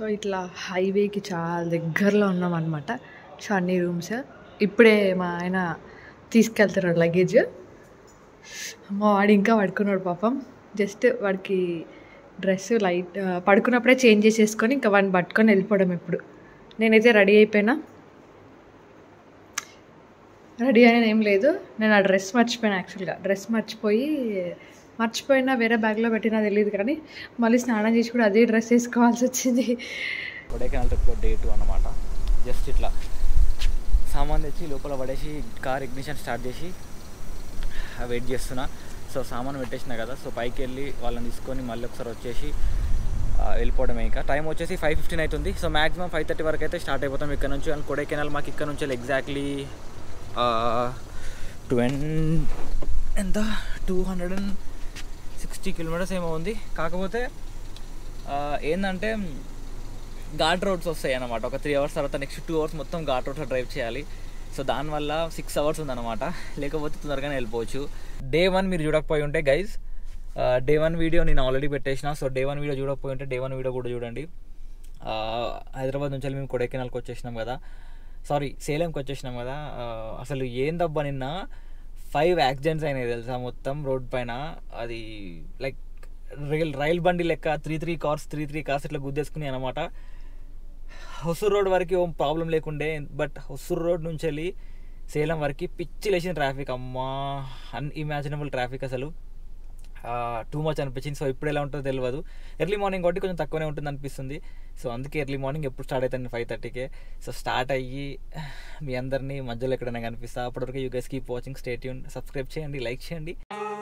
So ఇట్లా హైవేకి చాలా దగ్గరలో ఉన్నాం అనమాట సో అన్ని రూమ్స్ ఇప్పుడే మా ఆయన తీసుకెళ్తున్నాడు లగేజ్ మా వాడు ఇంకా పడుకున్నాడు పాపం జస్ట్ వాడికి డ్రెస్ లైట్ ఆ, పడుకున్నప్పుడే చేంజ్ చేసేసుకొని ఇంకా వాడిని పట్టుకొని వెళ్ళిపోవడం ఇప్పుడు నేనైతే రెడీ అయిపోయినా రెడీ అనేది ఏం లేదు నేను ఆ డ్రెస్ మర్చిపోయాను యాక్చువల్గా డ్రెస్ మర్చిపోయి మర్చిపోయినా వేరే బ్యాగ్లో పెట్టినా తెలియదు కానీ మళ్ళీ స్నానం చేసి కూడా అదే డ్రెస్ వేసుకోవాల్సి వచ్చింది కొడైకెనాల్ ట్రిప్లో డే టూ అనమాట జస్ట్ ఇట్లా సామాన్ తెచ్చి లోపల పడేసి కార్ ఇగ్నిషన్ స్టార్ట్ చేసి వెయిట్ చేస్తున్నా సో సామాన్ పెట్టేసిన కదా సో పైకి వెళ్ళి వాళ్ళని తీసుకొని మళ్ళీ ఒకసారి వచ్చేసి ఆ, వెళ్ళిపోవడమే ఇంకా టైం వచ్చేసి ఫైవ్ ఫిఫ్టీన్ అవుతుంది సో మాక్సిమం ఫైవ్ థర్టీ వరకు అయితే స్టార్ట్ అయిపోతాం ఇక్కడ నుంచి అండ్ కొడైకెనాల్ మాకు ఇక్కడ నుంచి ఎగ్జాక్ట్లీ ట్వెన్ ఎంత two hundred and sixty kilometres ఏమో ఉంది కాకపోతే ఆ, ఏంటంటే ఘాట్ రోడ్స్ వస్తాయి అన్నమాట ఒక త్రీ అవర్స్ తర్వాత నెక్స్ట్ టూ అవర్స్ మొత్తం ఘాట్ రోడ్స్లో డ్రైవ్ చేయాలి సో దానివల్ల సిక్స్ అవర్స్ ఉందన్నమాట లేకపోతే తొందరగానే వెళ్ళిపోవచ్చు డే వన్ మీరు చూడకపోయి ఉంటే గైజ్ డే వన్ వీడియో నేను ఆల్రెడీ పెట్టేసిన సో డే వన్ వీడియో చూడకపోయి ఉంటే డే వన్ వీడియో కూడా చూడండి ఆ, హైదరాబాద్ నుంచి మేము కొడైకెనాల్కి వచ్చేసినాం కదా సారీ సేలంకి వచ్చేసినాం కదా ఆ, అసలు ఏందబ్బా నిన్న ఫైవ్ యాక్సిడెంట్స్ అయినాయి తెలుసా మొత్తం రోడ్ పైన అది లైక్ రైల్ రైల్ బండి లెక్క three three cars three three cars ఇట్లా గుద్దేసుకున్నాయి అనమాట హొసూర్ రోడ్ వరకు ఏం ప్రాబ్లం లేకుండే బట్ హొసూర్ రోడ్ నుంచి వెళ్ళి సేలం వరకు పిచ్చి లేచిన ట్రాఫిక్ అమ్మా అన్ఇమాజినబుల్ ట్రాఫిక్ అసలు టూ మచ్ అనిపించింది సో ఇప్పుడు ఎలా ఉంటుందో తెలియదు ఎర్లీ మార్నింగ్ కాబట్టి కొంచెం తక్కువనే ఉంటుంది అనిపిస్తుంది సో అందుకే ఎర్లీ మార్నింగ్ ఎప్పుడు స్టార్ట్ అవుతాను ఫైవ్ థర్టీకే సో స్టార్ట్ అయ్యి మీ అందరినీ మధ్యలో ఎక్కడైనా కనిపిస్తా అప్పటివరకు you guys keep watching stay యూన్ సబ్స్క్రైబ్ చేయండి లైక్ చేయండి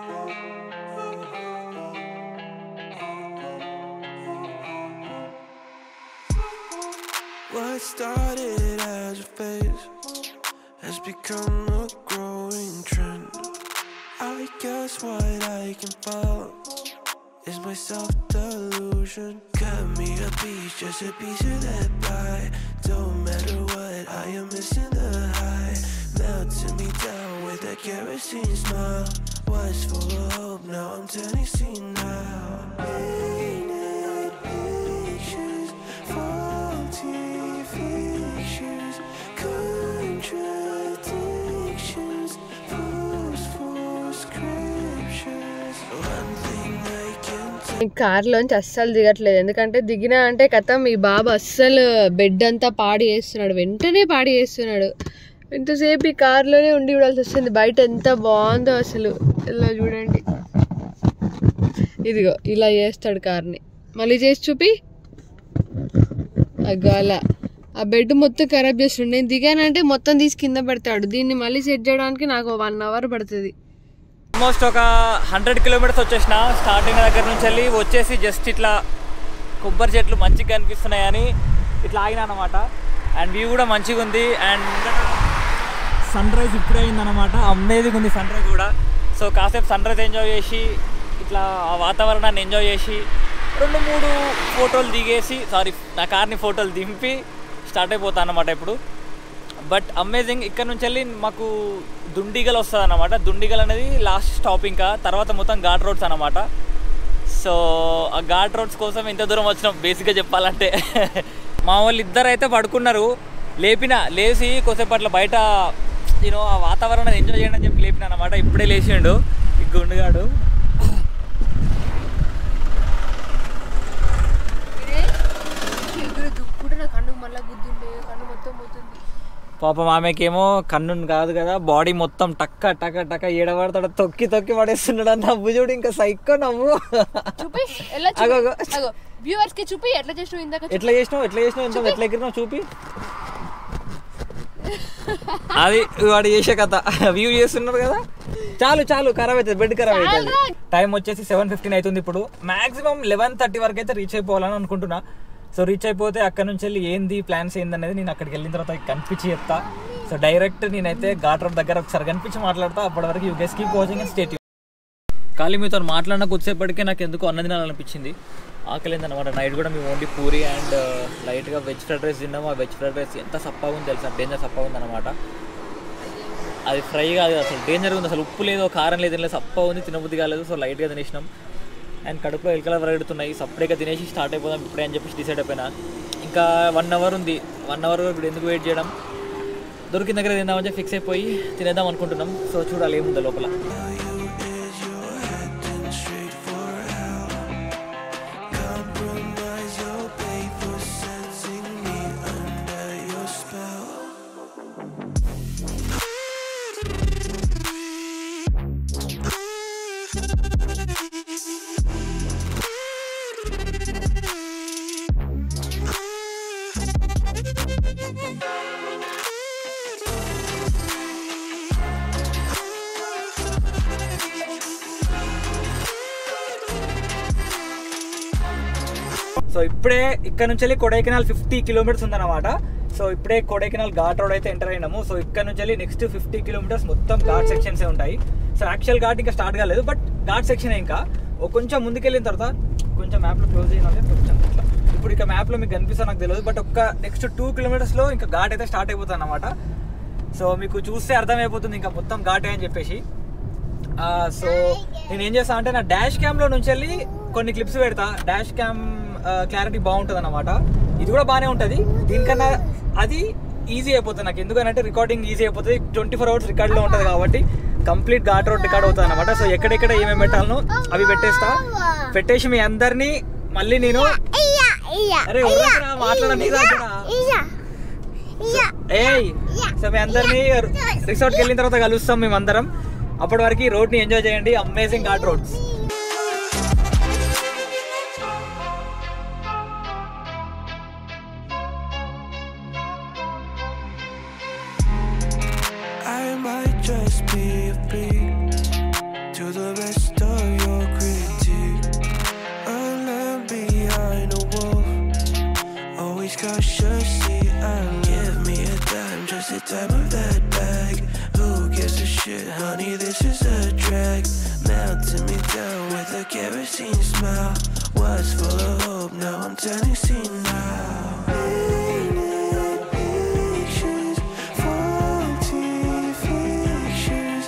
What started as a phase has become a growing trend. I guess what I can follow is my self delusion. Cut me a piece, just a piece of that pie. Don't matter what, I am missing the high. Melting me down with a kerosene smile. Was full of hope, now I'm turning senile. Painted pictures, faulty fictions, contradictions, false scriptures. One thing I can ఈ కార్లోంచి అస్సలు దిగట్లేదు ఎందుకంటే దిగినా అంటే కథం ఈ బాబు అస్సలు bed అంతా పాడి చేస్తున్నాడు వెంటనే పాడి చేస్తున్నాడు ఎంతసేపు ఈ కార్లోనే ఉండి చూడాల్సి వస్తుంది బయట ఎంత బాగుందో అసలు ఇలా చూడండి ఇదిగో ఇలా చేస్తాడు కార్ని మళ్ళీ చేసి చూపి అగ్గో అలా ఆ బెడ్ మొత్తం ఖరాబ్ చేస్తుండే నేను దిగానంటే మొత్తం తీసి కింద పెడతాడు దీన్ని మళ్ళీ సెట్ చేయడానికి నాకు వన్ అవర్ పడుతుంది ఆల్మోస్ట్ ఒక హండ్రెడ్ కిలోమీటర్స్ వచ్చేసిన స్టార్టింగ్ దగ్గర నుంచి వెళ్ళి వచ్చేసి జస్ట్ ఇట్లా కొబ్బరి చెట్లు మంచిగా కనిపిస్తున్నాయని ఇట్లా ఆగినా అనమాట అండ్ వ్యూ కూడా మంచిగా ఉంది అండ్ సన్ రైజ్ ఇప్పుడే అయిందనమాట అమేజింగ్ ఉంది సన్ రైజ్ కూడా సో కాసేపు సన్ రైజ్ ఎంజాయ్ చేసి ఇట్లా ఆ వాతావరణాన్ని ఎంజాయ్ చేసి రెండు మూడు ఫోటోలు దిగేసి సారీ నా కార్ని ఫోటోలు దింపి స్టార్ట్ అయిపోతాను అనమాట ఇప్పుడు బట్ అమేజింగ్ ఇక్కడ నుంచి వెళ్ళి మాకు దుండిగల్ వస్తుంది అనమాట దుండిగల్ అనేది లాస్ట్ స్టాప్ ఇంకా తర్వాత మొత్తం ఘాట్ రోడ్స్ అనమాట సో ఆ ఘాట్ రోడ్స్ కోసం ఇంత దూరం వచ్చినాం బేసిక్గా చెప్పాలంటే మా వాళ్ళు ఇద్దరు అయితే పడుకున్నారు లేపిన లేచి కొద్దిసేపు అట్లా బయట నేను ఆ వాతావరణం ఎంజాయ్ చేయండి అని చెప్పి లేపిన అనమాట ఇప్పుడే లేచిండు ఈ గుండుగాడు దుప్పుడు నా కన్ను మళ్ళీ గుద్దుండే కన్ను మొత్తం పోతుంది పాపం ఆమెకేమో కన్ను కాదు కదా బాడీ మొత్తం టక్క టక్క టక్క ఏడబడతాడు తొక్కి తొక్కి పడేస్తున్నాడు అని నవ్వు చూడు ఇంకా సైకో నవ్వు చూపి ఎలా అగో, అగో. అగో వ్యూవర్స్ కి చూపి ఎట్లా చేసినావు ఇందాక ఎట్లా చేసినావు ఎట్లా చేసినావు ఎంత ఎట్లా ఎగిరినావు చూపి అది వాడు చేసే కథ వ్యూ చేస్తున్నారు కదా చాలు చాలు ఖరాబ్ అవుతుంది బెడ్ ఖరాబ్ అవుతుంది టైం వచ్చేసి సెవెన్ ఫిఫ్టీన్ అవుతుంది ఇప్పుడు మాక్సిమం లెవెన్ థర్టీ వరకు అయితే రీచ్ అయిపోవాలని అనుకుంటున్నా సో రీచ్ అయిపోతే అక్కడ నుంచి వెళ్ళి ఏంది ప్లాన్స్ ఏంది అనేది నేను అక్కడికి వెళ్ళిన తర్వాత కనిపించి చెప్తా సో డైరెక్ట్ నేనైతే ఘాట్ రోడ్ దగ్గర ఒకసారి కనిపించి మాట్లాడతా అప్పటి వరకు you guys keep watching and stay ఖాళీ మీతో మాట్లాడిన కొద్దిసేపటికే నాకు ఎందుకు అన్న తినాలనిపించింది ఆకలింది అనమాట నైట్ కూడా మేము ఓన్లీ పూరి అండ్ లైట్గా వెజ్ ఫ్రైడ్ రైస్ తిన్నాము ఆ వెజ్ ఫ్రైడ్ రైస్ ఎంత సప్పగా ఉంది తెలుసా డేంజర్ సప్పగా ఉంది అనమాట అది ఫ్రై కాదు అసలు డేంజర్ ఉంది అసలు ఉప్పు లేదు కారం లేదు లేదు సప్ప ఉంది తినబుద్ధి కాలేదు సో లైట్గా తినేసినాం అండ్ కడుపులో ఎలకలు వరగడుతున్నాయి సపరేట్గా తినేసి స్టార్ట్ అయిపోదాం ఇప్పుడే అని చెప్పేసి డిసైడ్ అయిపోయినా ఇంకా వన్ అవర్ ఉంది వన్ అవర్ ఇప్పుడు ఎందుకు వెయిట్ చేయడం దొరికిన దగ్గర తిందామని చెప్పి ఫిక్స్ అయిపోయి తినేద్దాం అనుకుంటున్నాం సో చూడాలి ఏముందో లోపల Is your heading straight for hell? Compromise your pay for sensing me under your spell. So ఇప్పుడే ఇక్కడ నుంచి వెళ్ళి కొడైకెనాల్ ఫిఫ్టీ కిలోమీటర్స్ ఉందన్నమాట సో ఇప్పుడే కొడైకెనాల్ ఘాట్ రోడ్ అయితే ఎంటర్ అయినాము సో ఇక్కడ నుంచి వెళ్ళి నెక్స్ట్ ఫిఫ్టీ కిలోమీటర్స్ మొత్తం ఘాట్ సెక్షన్స్ ఉంటాయి సో యాక్చువల్ ఘాట్ ఇంకా స్టార్ట్ కాలేదు బట్ ఘాట్ సెక్షన్ ఇంకా ఓ కొంచెం ముందుకెళ్ళిన తర్వాత కొంచెం మ్యాప్లో క్లోజ్ అయినా కొంచెం ఇట్లా ఇప్పుడు ఇక మ్యాప్లో మీకు కనిపిస్తా నాకు తెలియదు బట్ ఒక్క నెక్స్ట్ టూ కిలోమీటర్స్లో ఇంకా ఘాట్ అయితే స్టార్ట్ అయిపోతుంది అనమాట సో మీకు చూస్తే అర్థమైపోతుంది ఇంకా మొత్తం ఘాటే అని చెప్పేసి ఆ, సో నేను ఏం చేస్తా అంటే నా డాష్ క్యామ్లో నుంచి వెళ్ళి కొన్ని క్లిప్స్ పెడతా డాష్ క్యామ్ క్లారిటీ బాగుంటుంది అనమాట ఇది కూడా బాగానే ఉంటుంది దీనికన్నా అది ఈజీ అయిపోతుంది నాకు ఎందుకంటే రికార్డింగ్ ఈజీ అయిపోతుంది ట్వంటీ ఫోర్ అవర్స్ రికార్డ్లో ఉంటుంది కాబట్టి కంప్లీట్ ఘాట్ రోడ్ రికార్డ్ అవుతుంది అనమాట సో ఎక్కడెక్కడ ఏమేమి పెట్టాలనో అవి పెట్టేస్తా పెట్టేసి మీ అందరినీ మళ్ళీ నేను అరే ఎవరొకరా? మాట్లాడండి నీ దగ్గర. ఏయ్ సో మీ అందరినీ రిసార్ట్కి వెళ్ళిన తర్వాత కలుస్తాం మేమందరం అప్పటి వరకు ఈ రోడ్ని ఎంజాయ్ చేయండి amazing ghat roads I might just be a freak to the rest of your critique. A lamb behind a wolf, always cautiously alert. Give me a dime, just a dime of that bag. Who gives a shit, honey? This is a drag. Melting me down with a kerosene smile. Was full of hope, now I'm turning senile. Painted pictures, faulty fictions,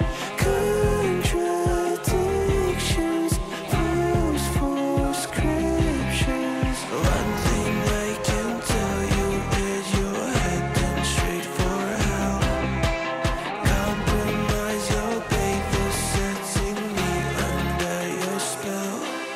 contradictions, false prescriptions. One thing I can tell you is you're heading straight for hell. Compromise your pay for setting me under your spell.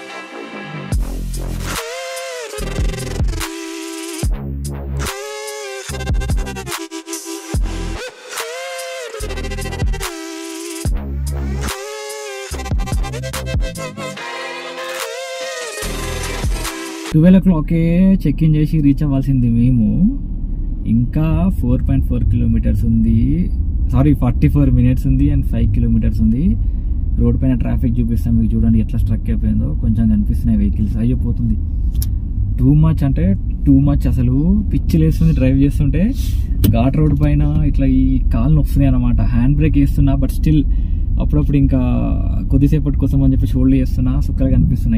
Twelve ఓ క్లాకే check in చేసి reach అవ్వాల్సింది మేము ఇంకా four point four kilometres ఉంది sorry forty four minutes ఉంది and five kilometres ఉంది road పైన ట్రాఫిక్ చూపిస్తాం మీకు చూడండి ఎట్లా స్ట్రక్ అయిపోయిందో కొంచెం కనిపిస్తున్నాయి వెహికల్స్ అయిపోతుంది టూ మచ్ అంటే టూ మచ్ అసలు పిచ్చి లేస్తుంది డ్రైవ్ చేస్తుంటే ఘాట్ రోడ్ పైన ఇట్లా ఈ కాళ్ళు వస్తున్నాయి అనమాట హ్యాండ్ బ్రేక్ వేస్తున్నా బట్ స్టిల్ అప్పుడప్పుడు ఇంకా కొద్దిసేపటి కోసం అని చెప్పి షోల్డర్ చేస్తున్నా సుక్కలు కనిపిస్తున్నాయి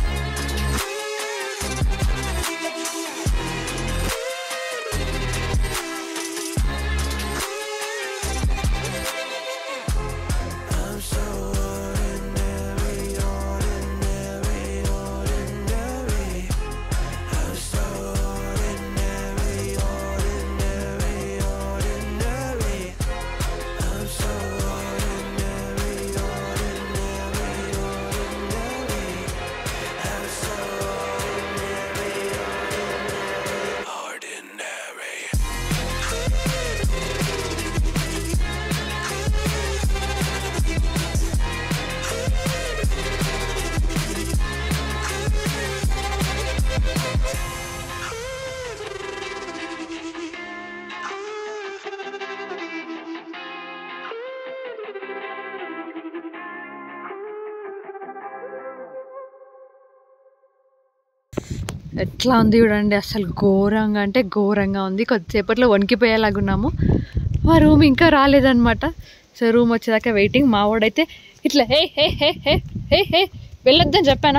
I'm so ordinary, ordinary, ordinary. I'm so ordinary, ordinary, ordinary. I'm so ordinary, ordinary, ordinary. I'm so ordinary, ordinary. ఎట్లా ఉంది చూడండి అసలు ఘోరంగా అంటే ఘోరంగా ఉంది కొద్దిసేపట్లో వణికిపోయేలాగా ఉన్నాము మా రూమ్ ఇంకా రాలేదన్నమాట సో రూమ్ వచ్చేదాకా వెయిటింగ్ మా వాడైతే ఇట్లా హే హే హే హే హే హే వెళ్ళొద్దని చెప్పానా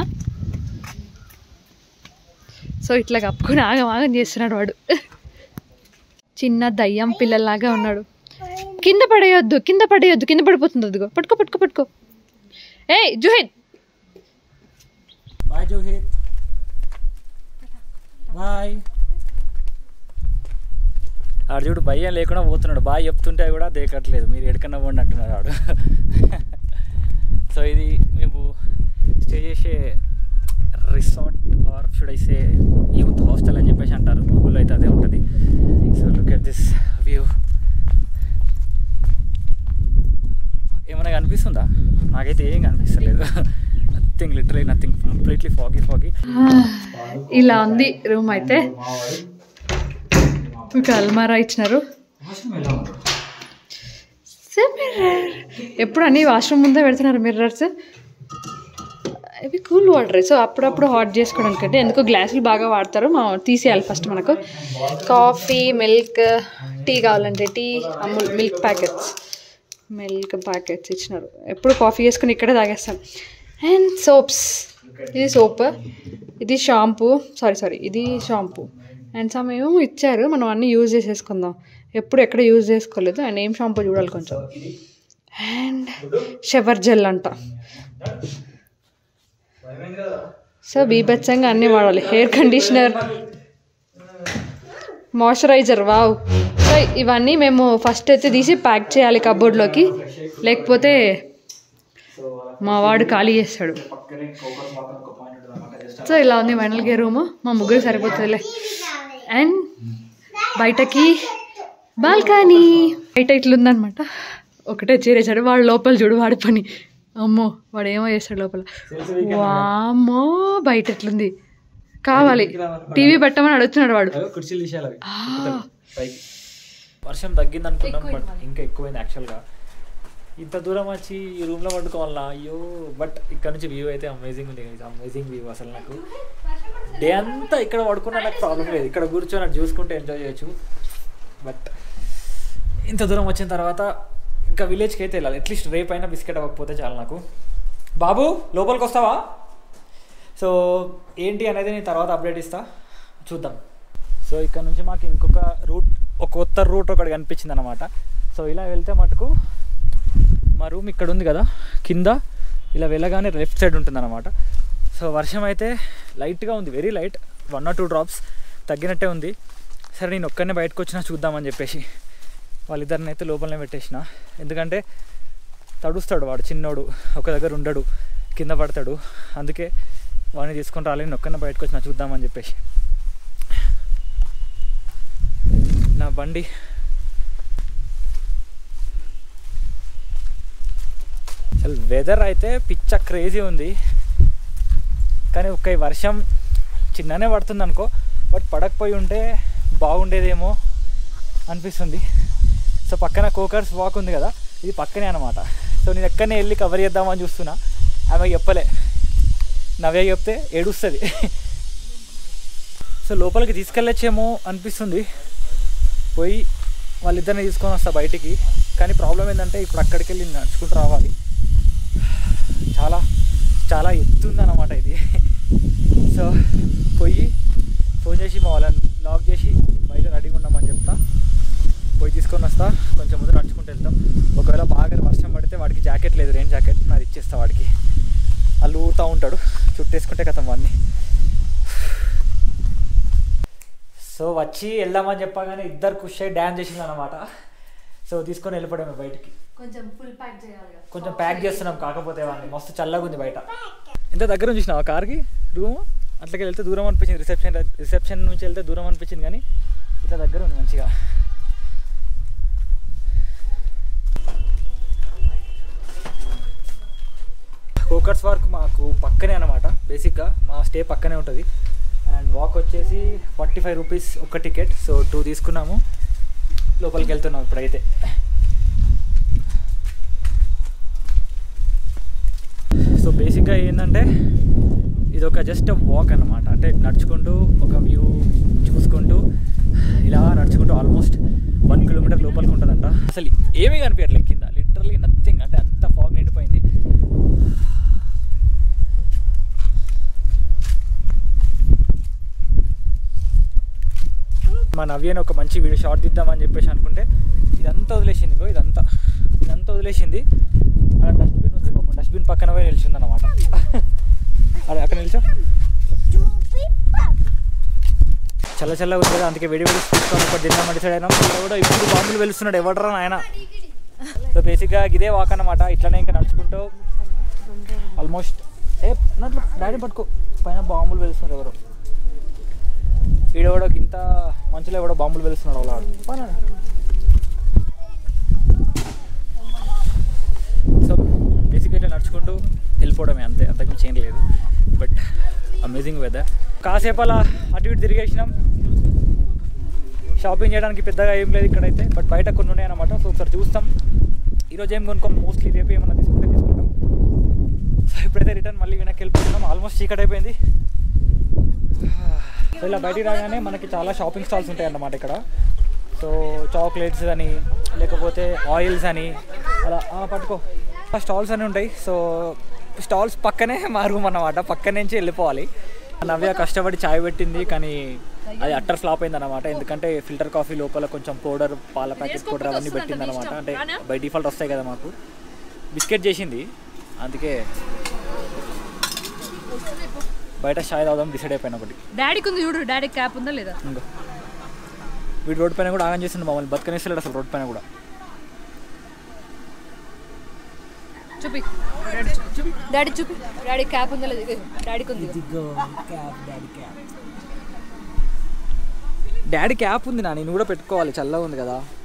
సో ఇట్లా కప్పుకొని ఆగం ఆగం చేస్తున్నాడు వాడు చిన్న దయ్యం పిల్లలాగా ఉన్నాడు కింద పడేయొద్దు కింద పడేయొద్దు కింద పడిపోతుంది అదిగో పట్టుకో పట్టుకో పట్టుకో ఏ జుహేద్ బాయ్ జోహిత్ బాయ్ ఆడు చూడు భయం లేకుండా పోతున్నాడు బాగా చెప్తుంటే కూడా దేకట్లేదు మీరు ఎక్కడన్నా పోండి అంటున్నారు ఆడు సో ఇది మేము స్టే చేసే resort or should I say youth hostel అని చెప్పేసి అంటారు గూగుల్లో అయితే అదే ఉంటుంది so look at this view ఏమైనా కనిపిస్తుందా నాకైతే ఏం కనిపిస్తలేదు nothing literally nothing completely foggy foggy ఇలా ఉంది రూమ్ అయితే మీకు అల్మారా ఇచ్చినారు మిర్రర్ ఎప్పుడు అన్ని వాష్రూమ్ ముందే పెడుతున్నారు మిర్రర్స్ ఇవి కూల్ వాటర్ సో అప్పుడప్పుడు హాట్ చేసుకోవడానికి అంటే ఎందుకో గ్లాసులు బాగా వాడతారు మా తీసేయాలి ఫస్ట్ మనకు కాఫీ మిల్క్ టీ కావాలంటే tea Amul milk packets milk packets ఇచ్చినారు ఎప్పుడు కాఫీ చేసుకుని ఇక్కడే తాగేస్తాం అండ్ సోప్స్ ఇది సోప్ ఇది షాంపూ సారీ సారీ ఇది షాంపూ అండ్ సమ్ ఏమో ఇచ్చారు మనం అన్నీ యూజ్ చేసేసుకుందాం ఎప్పుడు ఎక్కడ యూజ్ చేసుకోలేదు అండ్ ఏం షాంపూ చూడాలి కొంచెం అండ్ షవర్ జెల్ అంట సో బీభత్సంగా అన్నీ వాడాలి hair conditioner moisturizer wow so ఇవన్నీ మేము ఫస్ట్ అయితే తీసి ప్యాక్ చేయాలి కబోర్డ్లోకి లేకపోతే మా వాడు ఖాళీ చేస్తాడు సో ఇలా ఉంది ఫైనల్గా రూమ్ మా ముగ్గురు సరిపోతుందిలే అండ్ బయటకి బాల్కనీ బయట ఇట్లుందనమాట ఒకటే చేరేసాడు వాడు లోపల చూడు వాడి పని అమ్మో వాడు ఏమో చేస్తాడు లోపల వామ్మో బయట ఎట్లుంది కావాలి టీవీ పెట్టమని అడుగుతున్నాడు వాడు కుర్చీలు తీసేయాలి అవి. ఎక్కుతాడు పైకి. వర్షం తగ్గింది అనుకున్నాం బట్ ఇంకా ఎక్కువైంది యాక్చువల్గా ఇంత దూరం వచ్చి ఈ రూమ్లో పడుకోవాలా అయ్యో బట్ ఇక్కడ నుంచి వ్యూ అయితే అమేజింగ్ ఉంది అమేజింగ్ వ్యూ అసలు నాకు డే అంతా ఇక్కడ పడుకున్నా నాకు ప్రాబ్లం లేదు ఇక్కడ కూర్చొని అటు చూసుకుంటే ఎంజాయ్ చేయొచ్చు బట్ ఇంత దూరం వచ్చిన తర్వాత ఇంకా విలేజ్కి అయితే వెళ్ళాలి అట్లీస్ట్ రేపు అయినా బిస్కెట్ అవ్వకపోతే చాలు నాకు బాబు లోపలికి వస్తావా సో ఏంటి అనేది నేను తర్వాత అప్డేట్ ఇస్తా చూద్దాం సో ఇక్కడ నుంచి మాకు ఇంకొక రూట్ ఒక కొత్త రూట్ ఒకటి కనిపించింది అనమాట సో ఇలా వెళ్తే మటుకు మా రూమ్ ఇక్కడ ఉంది కదా కింద ఇలా వెళ్ళగానే లెఫ్ట్ సైడ్ ఉంటుంది అనమాట సో వర్షం అయితే లైట్గా ఉంది very light one or two drops తగ్గినట్టే ఉంది సరే నేను ఒక్కనే బయటకు వచ్చినా చూద్దామని చెప్పేసి వాళ్ళిద్దరిని అయితే లోపలనే పెట్టేసిన ఎందుకంటే తడుస్తాడు వాడు చిన్నోడు ఒక దగ్గర ఉండడు కింద పడతాడు అందుకే వాడిని తీసుకొని రాలేని ఒక్కనే బయటకు వచ్చిన చూద్దామని చెప్పేసి నా బండి అసలు వెదర్ అయితే పిచ్చ క్రేజీ ఉంది కానీ ఒక ఈ వర్షం చిన్ననే పడుతుంది అనుకో బట్ పడకపోయి ఉంటే బాగుండేదేమో అనిపిస్తుంది సో పక్కన కోకర్స్ వాక్ ఉంది కదా ఇది పక్కనే అనమాట సో నేను ఎక్కడనే వెళ్ళి కవర్ చేద్దామని చూస్తున్నా ఆమె చెప్పలే నవ్వే చెప్తే ఏడుస్తుంది సో లోపలికి తీసుకెళ్ళొచ్చేమో అనిపిస్తుంది పోయి వాళ్ళిద్దరిని తీసుకొని వస్తా బయటికి కానీ ప్రాబ్లం ఏంటంటే ఇప్పుడు అక్కడికి వెళ్ళి నడుచుకుంటూ రావాలి చాలా చాలా ఎత్తుందన్నమాట ఇది సో పోయి ఫోన్ చేసి మా వాళ్ళని లాక్ చేసి బయట రెడీగా ఉండమని చెప్తా పోయి తీసుకొని వస్తా కొంచెం ముందు నడుచుకుంటూ వెళ్తాం ఒకవేళ బాగా వర్షం పడితే వాడికి జాకెట్ లేదు రెయిన్ జాకెట్ నాది ఇచ్చేస్తా వాడికి అల్లు ఊరుతూ ఉంటాడు చుట్టేసుకుంటే కథం వాడిని సో వచ్చి వెళ్దామని చెప్పగానే ఇద్దరు ఖుషి అయ్యి డ్యాన్స్ చేసింది అనమాట సో తీసుకొని వెళ్ళిపోయాము బయటికి కొంచెం ఫుల్ ప్యాక్ చేయాలి కొంచెం ప్యాక్ చేస్తున్నాం కాకపోతే వాడిని మస్తు చల్లగా ఉంది బయట ఇంత దగ్గర నుంచి చూసినావా కార్కి రూమ్ అట్లకి వెళ్తే దూరం అనిపించింది రిసెప్షన్ రిసెప్షన్ నుంచి వెళ్తే దూరం అనిపించింది కానీ ఇట్లా దగ్గర ఉంది మంచిగా కోకర్స్ వర్క్ మాకు పక్కనే అనమాట బేసిక్గా మా స్టే పక్కనే ఉంటుంది అండ్ వాక్ వచ్చేసి ఫార్టీ ఫైవ్ రూపీస్ ఒక టికెట్ సో టూ తీసుకున్నాము లోపలికి వెళ్తున్నాం ఇప్పుడైతే సో బేసిక్గా ఏంటంటే ఇది ఒక జస్ట్ వాక్ అనమాట అంటే నడుచుకుంటూ ఒక వ్యూ చూసుకుంటూ ఇలా నడుచుకుంటూ ఆల్మోస్ట్ వన్ కిలోమీటర్ లోపలికి ఉంటుందంట అసలు ఏమీ కనిపించట్లేదు కింద లిటరలీ నథింగ్ అంటే అంత ఫాగ్ నిండిపోయింది మా నవ్యని ఒక మంచి వీడియో షార్ట్ తీద్దామని చెప్పేసి అనుకుంటే ఇదంతా వదిలేసింది ఇగో ఇదంతా ఇదంతా వదిలేసింది డస్ట్బిన్ ఉంది పాపం డస్ట్బిన్ పక్కన పోయి నిలిచింది అనమాట అరే అక్కడ నిల్చో చల్ల చల్లగా ఉంది కదా అందుకే వేడి వేడి తీసుకొని ఒకటి తిన్నామంటే సైడ్ అయినా ఇక్కడ కూడా ఇప్పుడు బాంబులు వెలుస్తున్నాడు ఎవడరా ఆయన సో బేసిక్గా ఇదే వాక్ అన్నమాట ఇట్లనే ఇంకా నడుచుకుంటూ ఆల్మోస్ట్ ఏ నట్లు డాడీ పట్టుకో పైన బాంబులు వెలుస్తున్నారు ఎవరు ఈడెవడో ఇంత మంచులో ఎవడో బాంబులు వెలుస్తున్నాడు వాళ్ళు పైన సో బేసిక్గా ఇట్లా నడుచుకుంటూ వెళ్ళిపోవడమే అంతే అంతకుమించి ఏం లేదు బట్ అమేజింగ్ వెదర్ కాసేపు అలా అటు ఇటు తిరిగేసినాం షాపింగ్ చేయడానికి పెద్దగా ఏం లేదు ఇక్కడైతే బట్ బయట కొన్ని ఉన్నాయన్నమాట సో ఒకసారి చూస్తాం ఈరోజు ఏం కొనుక్కోం మోస్ట్లీ రేపు ఏమన్నా తీసుకుంటే తీసుకుంటాం సో ఇప్పుడైతే రిటర్న్ మళ్ళీ వెనక్కి వెళ్ళిపోతున్నాం ఆల్మోస్ట్ చీకటి అయిపోయింది సో ఇలా బయటికి రాగానే మనకి చాలా షాపింగ్ స్టాల్స్ ఉంటాయి అన్నమాట ఇక్కడ సో చాక్లెట్స్ అని లేకపోతే ఆయిల్స్ అని అలా ఆ, పట్టుకో ఆ స్టాల్స్ అని ఉంటాయి సో స్టాల్స్ పక్కనే మా రూమ్ అన్నమాట పక్క నుంచి వెళ్ళిపోవాలి నవ్య కష్టపడి చాయ్ పెట్టింది కానీ అది అట్టర్ ఫ్లాప్ అయింది అనమాట ఎందుకంటే ఫిల్టర్ కాఫీ లోపల కొంచెం పౌడర్ పాల ప్యాకెట్ పౌడర్ అవన్నీ పెట్టింది అనమాట అంటే బై డిఫాల్ట్ వస్తాయి కదా మాకు బిస్కెట్ చేసింది అందుకే బయట చాయ్ తాగుదాం డిసైడ్ అయిపోయిన ఒకటి డాడీకి ఉంది చూడు డాడీ క్యాప్ ఉందా లేదా ఇంకో వీడు రోడ్ పైన కూడా ఆగం చేసిండు మమ్మల్ని బతకనేస్తలేడు అసలు రోడ్ పైన కూడా చూపి డాడీ చూపి డాడీ క్యాప్ ఉందా లేదా డాడీకి ఉంది డాడీ క్యాప్ ఉంది నా నేను కూడా పెట్టుకోవాలి చల్లగా ఉంది కదా